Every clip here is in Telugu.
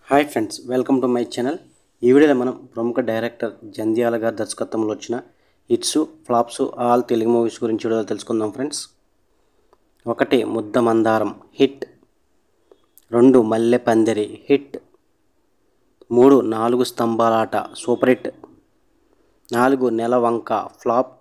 hi friends welcome to my channel ఈ వీడియోలో మనం ప్రముఖ డైరెక్టర్ జంధ్యాల గారి దర్శకత్వంలో వచ్చిన hits flops all Telugu movies గురించి వీడియోలో తెలుసుకుందాం ఫ్రెండ్స్ ఒకటి ముద్ద మందారం హిట్ రెండు మల్లె పందిరి హిట్ మూడు నాలుగు స్తంభాలాట సూపర్ హిట్ నాలుగు నెల వంక ఫ్లాప్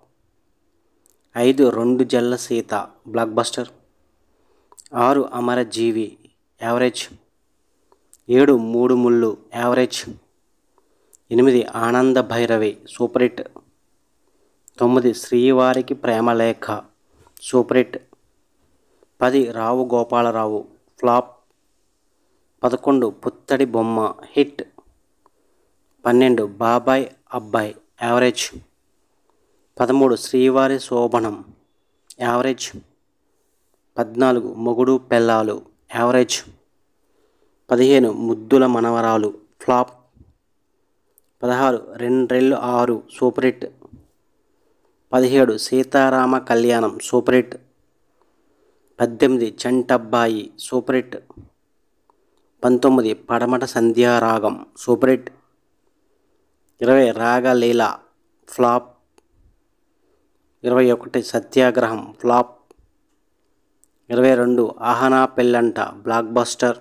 ఐదు రెండు జల్ల సీత బ్లాక్ బస్టర్ ఆరు అమరజీవి యావరేజ్ ఏడు మూడు ముళ్ళు యావరేజ్ ఎనిమిది ఆనంద భైరవి సూపర్ హిట్ తొమ్మిది శ్రీవారికి ప్రేమలేఖ సూపర్ హిట్ పది రావు గోపాలరావు ఫ్లాప్ పదకొండు పుత్తడి బొమ్మ హిట్ పన్నెండు బాబాయ్ అబ్బాయి యావరేజ్ పదమూడు శ్రీవారి శోభనం యావరేజ్ పద్నాలుగు మొగుడు పెళ్ళాలు యావరేజ్ పదిహేను ముద్దుల మనవరాలు ఫ్లాప్ పదహారు రెండ్రెళ్ళు ఆరు సూపర్ హిట్ పదిహేడు సీతారామ కళ్యాణం సూపర్ హిట్ పద్దెనిమిది చంటబ్బాయి సూపర్ హిట్ పంతొమ్మిది పడమట సంధ్యారాగం సూపర్ హిట్ ఇరవై రాగలీల ఫ్లాప్ ఇరవై ఒకటి సత్యాగ్రహం ఫ్లాప్ ఇరవై రెండు ఆహనా పెళ్ళంట బ్లాక్ బస్టర్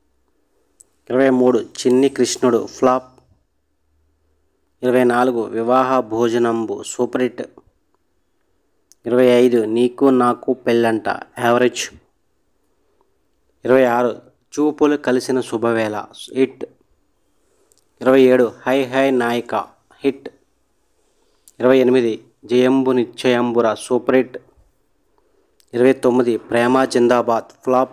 ఇరవై మూడు చిన్ని కృష్ణుడు ఫ్లాప్ ఇరవై నాలుగు వివాహ భోజనంబు సూపర్ హిట్ ఇరవై ఐదు నీకు నాకు పెళ్ళంట యావరేజ్ ఇరవై ఆరు చూపులు కలిసిన శుభవేళ హిట్ ఇరవై ఏడు హై హై నాయిక హిట్ ఇరవై ఎనిమిది జయంబు నిశ్చయంబుర సూపర్ హిట్ ఇరవై తొమ్మిది ప్రేమ జిందాబాద్ ఫ్లాప్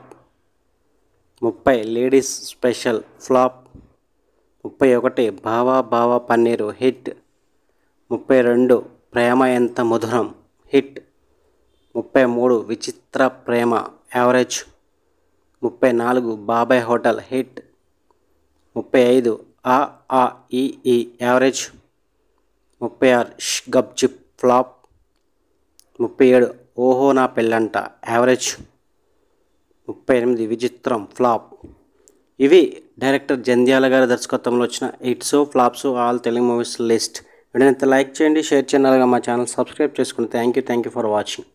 ముప్పై లేడీస్ స్పెషల్ ఫ్లాప్ ముప్పై ఒకటి బావా బావా పన్నీరు హిట్ ముప్పై రెండు ప్రేమ ఎంత మధురం హిట్ ముప్పై మూడు విచిత్ర ప్రేమ యావరేజ్ ముప్పై నాలుగు బాబాయ్ హోటల్ హిట్ ముప్పై ఐదు ఆ ఆ ఈ ఈ యావరేజ్ ముప్పై ఆరు ష్ గప్ జిప్ ఫ్లాప్ ముప్పై ఏడు ఓహో నా పెళ్ళంట యావరేజ్ ముప్పై ఎనిమిది విచిత్రం ఫ్లాప్ ఇవి డైరెక్టర్ జంధ్యాల గారి దర్శకత్వంలో వచ్చిన hits flops all Telugu movies list వీడియోని లైక్ చేయండి షేర్ చేయండి అలాగే మా ఛానల్ సబ్స్క్రైబ్ చేసుకోండి thank you thank you for watching